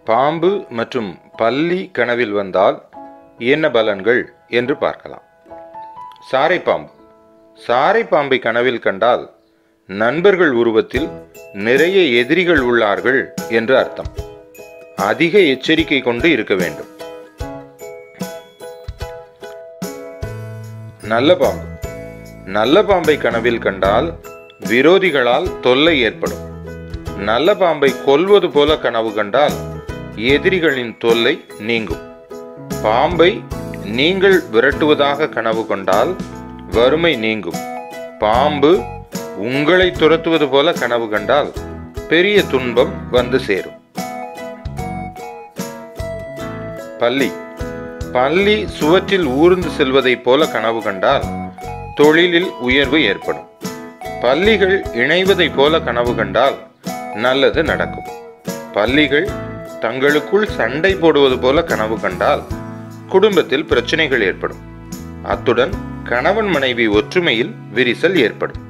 பாம்பு மற்றும் பல்லி கனவில் வந்தால் என்ன பலன்கள் என்று பார்க்கலாம் சாரை பாம்பு சாரை பாம்பை கனவில் கண்டால் நண்பர்கள் உருவத்தில் நிறைய எதிரிகள் உள்ளார்கள் என்று அர்த்தம் அதிக எச்சரிக்கை கொண்டு இருக்க வேண்டும் நல்ல பாம்பு நல்ல பாம்பை கனவில் கண்டால் விரோதிகளால் தொல்லை ஏற்படும் நல்ல பாம்பை கொல்வது போல கனவு கண்டால் எதிரிகளின் தொல்லை நீங்கும் பாம்பை நீங்கள் விரட்டுவதாக கனவு கொண்டால் வறுமை நீங்கும் பாம்பு உங்களை துரத்துவது போல கனவு கண்டால் பெரிய துன்பம் வந்து சேரும் பள்ளி பள்ளி சுவற்றில் ஊர்ந்து செல்வதைப் போல கனவு கண்டால் தொழிலில் உயர்வு ஏற்படும் பள்ளிகள் இணைவதைப் போல கனவு கண்டால் நல்லது நடக்கும் பள்ளிகள் தங்களுக்குள் சண்டை போடுவது போல கனவு கண்டால் குடும்பத்தில் பிரச்சனைகள் ஏற்படும் அத்துடன் கணவன் மனைவி ஒற்றுமையில் விரிசல் ஏற்படும்